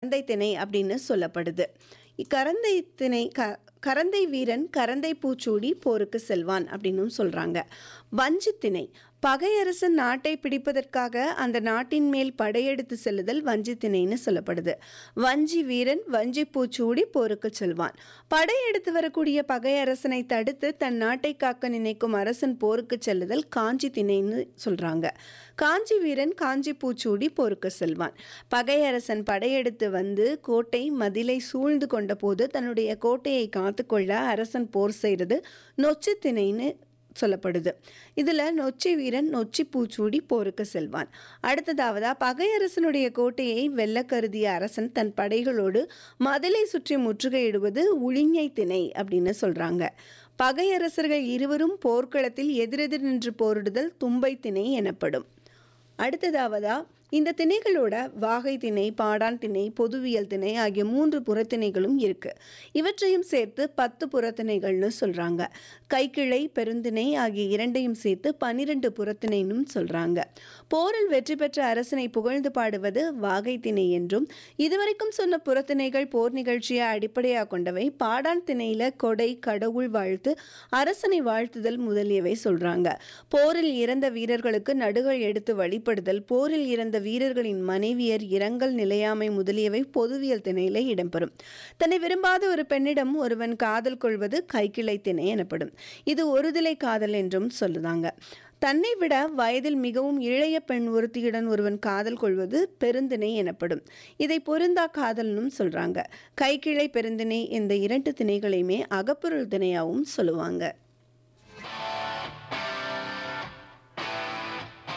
கரந்தை திணை அப்படின்னு சொல்லப்படுது இக்கரந்தை திணை க கரந்தை வீரன் கரந்தை பூச்சூடி போருக்கு செல்வான் அப்படின்னும் சொல்றாங்க வஞ்சி திணை பகையரசன் நாட்டை பிடிப்பதற்காக அந்த நாட்டின் மேல் படையெடுத்து செல்லுதல் வஞ்சி திணைன்னு சொல்லப்படுது வஞ்சி வீரன் வஞ்சி பூச்சூடி போருக்கு செல்வான் படையெடுத்து வரக்கூடிய பகையரசனை தடுத்து தன் நாட்டை காக்க நினைக்கும் அரசன் போருக்கு செல்லுதல் காஞ்சி திணைன்னு சொல்றாங்க காஞ்சி வீரன் காஞ்சி பூச்சூடி போருக்கு செல்வான் பகையரசன் படையெடுத்து வந்து கோட்டை மதிலை சூழ்ந்து கொண்ட போது தன்னுடைய கோட்டையை காத்துக்கொள்ள அரசன் போர் செய்கிறது நொச்சு திணைன்னு சொல்லப்படுது இதில் நொச்சி வீரன் நொச்சி பூச்சூடி போருக்கு செல்வான் அடுத்ததாவதா பகையரசனுடைய கோட்டையை வெல்ல கருதிய அரசன் தன் படைகளோடு மதிலை சுற்றி முற்றுகையிடுவது உளிஞை திணை அப்படின்னு சொல்றாங்க பகையரசர்கள் இருவரும் போர்க்களத்தில் எதிரெதிர் நின்று போரிடுதல் தும்பை திணை எனப்படும் அடுத்ததாவதா இந்த திணைகளோட வாகை திணை பாடான் திணை பொதுவியல் திணை ஆகிய மூன்று புறத்திணைகளும் இருக்கு இவற்றையும் சேர்த்து பத்து புறத்திணைகள்னு சொல்றாங்க கைக்கிளை பெருந்திணை ஆகிய இரண்டையும் சேர்த்து பன்னிரண்டு புறத்திணைன்னு சொல்றாங்க போரில் வெற்றி பெற்ற அரசனை புகழ்ந்து பாடுவது வாகை திணை என்றும் இதுவரைக்கும் சொன்ன புறத்திணைகள் போர் நிகழ்ச்சியை அடிப்படையாக கொண்டவை பாடான் திணையில கொடை கடவுள் வாழ்த்து அரசனை வாழ்த்துதல் முதலியவை சொல்றாங்க போரில் இறந்த வீரர்களுக்கு நடுகள் எடுத்து வழிபடுதல் போரில் இறந்த வீரர்களின் மனைவியர் இரங்கல் நிலையாமை முதலியவை பொதுவியல் திணையில இடம்பெறும் தன்னை விரும்பாத ஒரு பெண்ணிடம் ஒருவன் காதல் கொள்வது கைக்கிளை திணை எனப்படும் இது ஒருதலை காதல் என்றும் சொல்லுதாங்க தன்னை விட வயதில் மிகவும் இளைய பெண் ஒருத்தியுடன் ஒருவன் காதல் கொள்வது பெருந்திணை எனப்படும் இதை பொருந்தா காதல்னும் சொல்றாங்க கைக்கிளை பெருந்திணை இந்த இரண்டு திணைகளையுமே அகப்பொருள் திணையாவும் சொல்லுவாங்க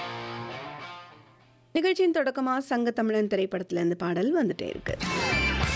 நிகழ்ச்சியின் தொடக்கமா சங்க தமிழன் திரைப்படத்துல இருந்து பாடல் வந்துட்டே இருக்கு